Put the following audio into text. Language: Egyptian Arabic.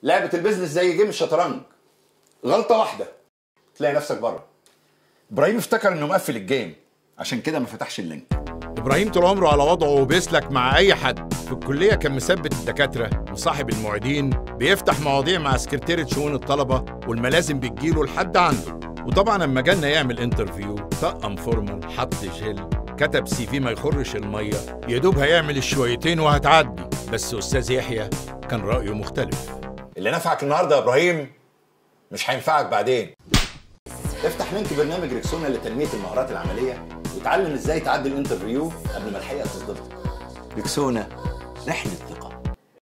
لعبه البيزنس زي جيم الشطرنج غلطه واحده تلاقي نفسك بره ابراهيم افتكر انه مقفل الجيم عشان كده ما فتحش اللينك ابراهيم طول عمره على وضعه وبيسلك مع اي حد في الكليه كان مثبت الدكاتره وصاحب المعيدين بيفتح مواضيع مع سكرتيرة شؤون الطلبه والملازم بتجيله لحد عنده وطبعا لما جالنا يعمل انترفيو طقم فورمال حط جل كتب سي في ما يخرش الميه يا دوب هيعمل الشويتين وهتعدي بس استاذ يحيى كان رايه مختلف اللي نفعك النهارده يا ابراهيم مش هينفعك بعدين افتح لينك برنامج ريكسونا لتنميه المهارات العمليه وتعلم ازاي تعدي الانترفيو قبل ما الحقيقه تصدمك ريكسونا رحله ثقه